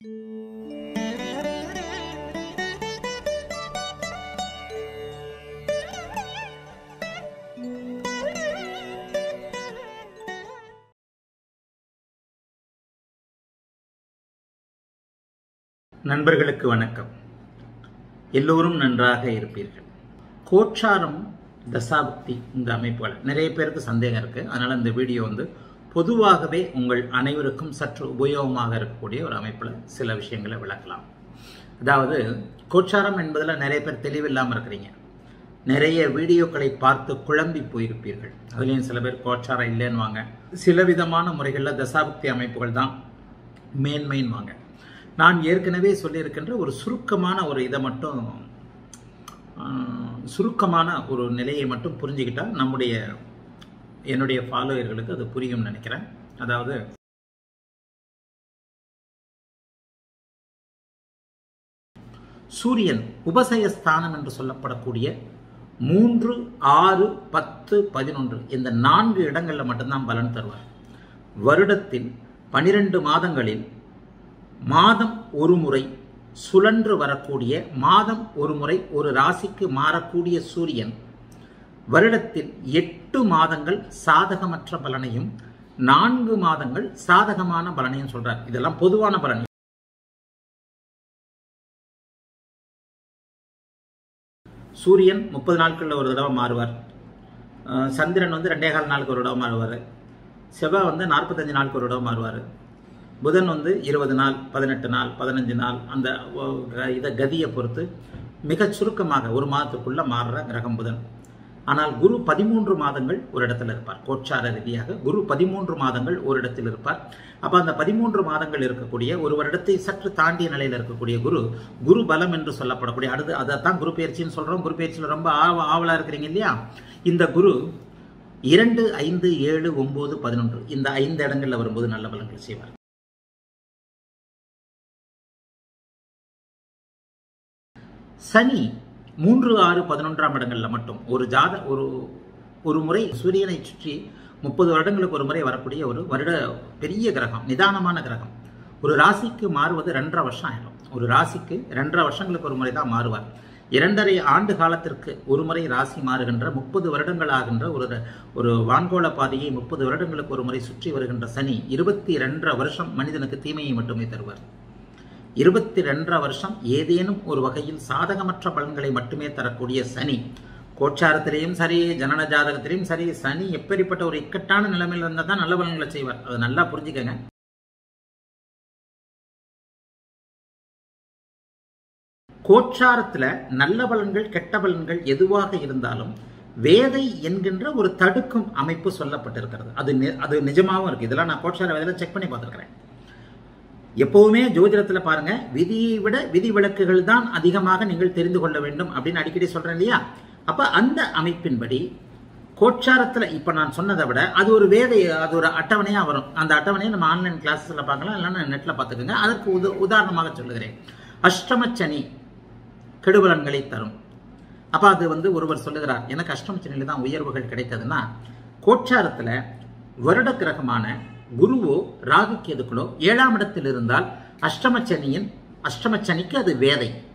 நண்பர்களுக்கு வணக்கம் எல்லோரும் நன்றாக இருப்பீர்கள் கோச்சாரம் தசாபக்தி இந்த அமைப்புகள் நிறைய பேருக்கு சந்தேகம் இருக்கு அதனால இந்த வீடியோ வந்து பொதுவாகவே உங்கள் அனைவருக்கும் சற்று உபயோகமாக இருக்கக்கூடிய ஒரு அமைப்பில் சில விஷயங்களை விளக்கலாம் அதாவது கோச்சாரம் என்பதில் நிறைய பேர் தெளிவில்லாமல் இருக்கிறீங்க நிறைய வீடியோக்களை பார்த்து குழம்பி போயிருப்பீர்கள் அதுலேயும் சில பேர் கோச்சாரம் இல்லைன்னுவாங்க சில விதமான முறைகளில் தசாபக்தி அமைப்புகள் தான் மேன்மைன்வாங்க நான் ஏற்கனவே சொல்லியிருக்கின்ற ஒரு சுருக்கமான ஒரு இதை மட்டும் ஆஹ், சுருக்கமான ஒரு நிலையை மட்டும் புரிஞ்சுக்கிட்டா நம்முடைய என்னுடைய ஃபாலோயர்களுக்கு அது புரியும்னு நினைக்கிறேன் அதாவது சூரியன் உபசயஸ்தானம் என்று சொல்லப்படக்கூடிய மூன்று ஆறு பத்து பதினொன்று இந்த நான்கு இடங்களில் மட்டும்தான் பலன் தருவார் வருடத்தில் பனிரெண்டு மாதங்களில் மாதம் ஒரு முறை சுழன்று வரக்கூடிய மாதம் ஒரு முறை ஒரு ராசிக்கு மாறக்கூடிய சூரியன் வருடத்தில் எட்டு மாதங்கள் சாதகமற்ற பலனையும் நான்கு மாதங்கள் சாதகமான பலனையும் சொல்றார் இதெல்லாம் பொதுவான பலன் சூரியன் முப்பது நாட்களில் ஒரு தடவை மாறுவார் அஹ் சந்திரன் வந்து ரெண்டே கால் நாளுக்கு ஒரு தடவை மாறுவார் செவ்வாய் வந்து நாற்பத்தஞ்சு நாளுக்கு ஒரு தடவை மாறுவார் புதன் வந்து இருபது நாள் பதினெட்டு நாள் பதினஞ்சு நாள் அந்த ஒ- இதை கதியை பொறுத்து மிகச் சுருக்கமாக ஒரு மாதத்துக்குள்ள மாறுற கிரகம் புதன் ஆனால் குரு பதிமூன்று மாதங்கள் ஒரு இடத்துல இருப்பார் கோச்சார ரீதியாக குரு பதிமூன்று மாதங்கள் ஒரு இடத்தில் இருப்பார் அப்ப அந்த பதிமூன்று மாதங்கள் இருக்கக்கூடிய ஒரு வருடத்தை சற்று தாண்டிய நிலையில் இருக்கக்கூடிய குரு குரு பலம் என்று சொல்லப்படக்கூடிய அடுத்து அதைத்தான் குரு பயிற்சின்னு சொல்றோம் குரு பயிற்சியில் ரொம்ப ஆவ ஆவலா இருக்கிறீங்க இல்லையா இந்த குரு இரண்டு ஐந்து ஏழு ஒன்பது பதினொன்று இந்த ஐந்து இடங்கள்ல வரும்போது நல்ல பலன்கள் செய்வார் சனி மூன்று ஆறு பதினொன்றாம் இடங்கள்ல மட்டும் ஒரு ஜாத ஒரு ஒரு முறை சூரியனை சுற்றி முப்பது வருடங்களுக்கு ஒரு முறை வரக்கூடிய ஒரு வருட பெரிய கிரகம் நிதானமான கிரகம் ஒரு ராசிக்கு மாறுவது ரெண்டரை வருஷம் ஆயிடும் ஒரு ராசிக்கு ரெண்டரை வருஷங்களுக்கு ஒரு முறை தான் மாறுவார் இரண்டரை ஆண்டு காலத்திற்கு ஒரு முறை ராசி மாறுகின்ற முப்பது வருடங்கள் ஆகின்ற ஒரு ஒரு வான்கோள பாதையை முப்பது வருடங்களுக்கு ஒரு முறை சுற்றி வருகின்ற சனி இருபத்தி ரெண்டரை வருஷம் மனிதனுக்கு தீமையை மட்டுமே தருவார் இருபத்தி ரெண்டரை வருஷம் ஏதேனும் ஒரு வகையில் சாதகமற்ற பலன்களை மட்டுமே தரக்கூடிய சனி கோச்சாரத்திலையும் சரி ஜனன ஜாதகத்திலையும் சரி சனி எப்படிப்பட்ட ஒரு இக்கட்டான நிலைமையில் இருந்தால் தான் நல்ல பலன்களை செய்வார் அதை நல்லா புரிஞ்சுக்கங்க கோச்சாரத்துல நல்ல பலன்கள் கெட்ட பலன்கள் எதுவாக இருந்தாலும் வேதை என்கின்ற ஒரு தடுக்கும் அமைப்பு சொல்லப்பட்டிருக்கிறது அது நி- அது நிஜமாவும் இருக்கு இதெல்லாம் நான் கோச்சார வேதையில செக் பண்ணி பார்த்திருக்கிறேன் எப்பவுமே ஜோதிடத்துல பாருங்க விதியை விட விதி விலக்குகள் தான் அதிகமாக நீங்கள் தெரிந்து கொள்ள வேண்டும் அப்படின்னு அடிக்கடி சொல்றேன் இல்லையா அப்ப அந்த அமைப்பின்படி கோச்சாரத்துல இப்ப நான் சொன்னதை விட அது ஒரு வேதை அது ஒரு அட்டவணையா வரும் அந்த அட்டவணையை நம்ம ஆன்லைன் கிளாஸஸ்ல பார்க்கலாம் இல்லைன்னா நெட்ல பார்த்துக்கோங்க அதற்கு உத உதாரணமாக சொல்லுகிறேன் அஷ்டமச்சனி கெடுபலன்களை தரும் அப்ப அது வந்து ஒருவர் சொல்லுகிறார் எனக்கு அஷ்டமச்சனியில தான் உயர்வுகள் கிடைத்ததுன்னா கோச்சாரத்துல வருட கிரகமான குருவோ ராகு கேதுக்களோ ஏழாம் இடத்தில் இருந்தால் அஷ்டமச்சனியின் அஷ்டமச்சனிக்கு அது வேதை